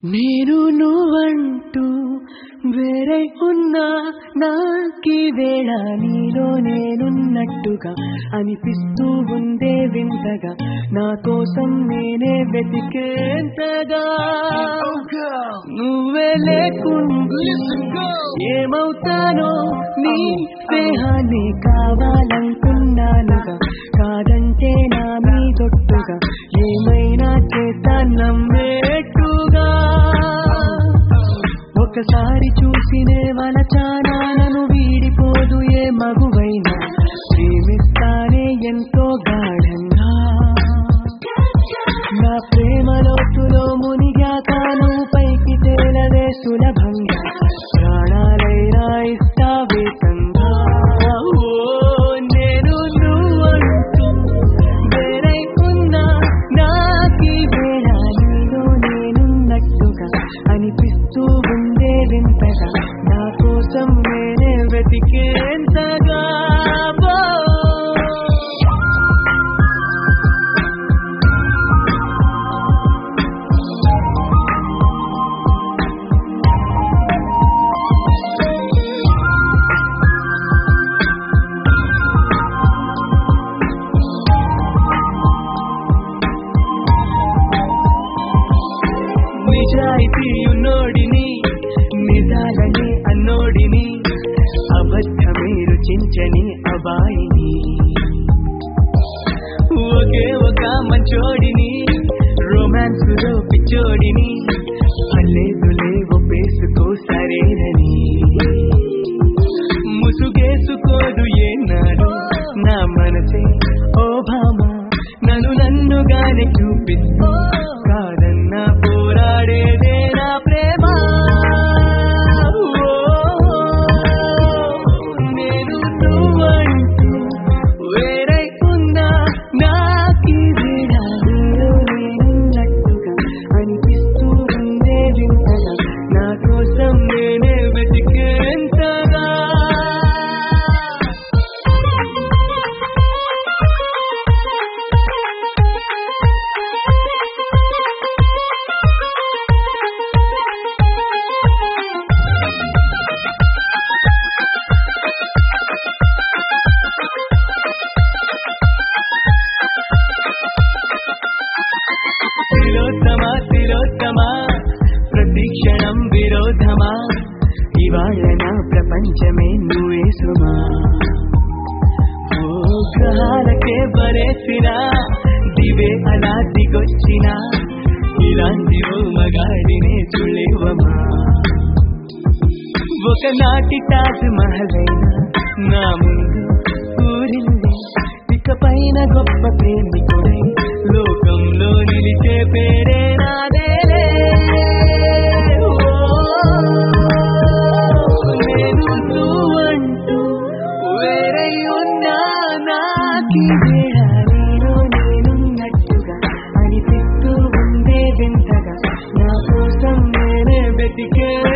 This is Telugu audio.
నేను నువ్వంటూ వేరే ఉన్నా నాకీ వేళ నీలో నేనున్నట్టుగా అనిపిస్తూ ఉందే వింతగా నా కోసం నేనే వెతికేంతగా నువ్వే లేకుండా ఏమవుతానో నీ స్నేహాన్ని కావాలనుకున్నానుగా కాదంటే నా మీదొట్టుగా ఏమైనా చేస్తా నమ్మేట్టుగా ఒకసారి చూసినే వలచానా నన్ను వీడిపోదు ఏ మగువైనా ప్రేమిస్తానే ఎంతో గాఢంగా నా ప్రేమ లోతులో మునిగాక నువ్వు పైకి తేలవే సులభంగా ప్రాణాలైనా ఇస్తావే కంగా ఓ నేను నువ్వంటూ వేరై ఉన్నా నాకీ వేళ నీలో నేనున్నట్టుగా అనిపిస్తూ ఉందే వింతగా నా కోసం నేనే వెతికేంతగా ఓ. నిజాయితీ ఉన్నోడిని నిజాలని అన్నోడిని అబద్ధమే రుచించని అబాయిని ఒకే ఒక మంచోడిని రొమాన్స్ లో పిచ్చోడిని అల్లేదులే ఒప్పేసుకో సరేనని ముసుగేసుకోదు ఏనాడు నా మనసే ఓ భామ నన్ను నన్నుగానే చూపిస్తూ కాదన్న పోరాడేదే నా ప్రేమ ఓ, నేను నువ్వంటూ వేరై ఉన్నా నాకీ వేళ నీలో నేనున్నట్టుగా అనిపిస్తూ ఉందే వింతగా నా కోసం నేనే వెతికేంతగా తిరోత్తమ తిరోత్తమ ప్రతిక్షణం విరోధమా ఇవాళ నా ప్రపంచమే నువ్వే సుమా ఓ గ్రహాలకే బరేసినా దివే అలా దిగొచ్చినా ఇలాంటి ఓ మగాడినే చూలేవమా ఒకనాటి తాజ్ మహలైనా నా ముందు ఊరింది ఇక పైన గొప్ప ప్రేమికుడై లోకంలో నిలిచే పేరే నాదేలే ఓ, నేను నువ్వంటూ వేరై ఉన్నా నాకీ వేళ నేను నేనున్నట్టుగా అనిపిస్తూ ఉందే వింతగా నా కోసం నేనే వెతికే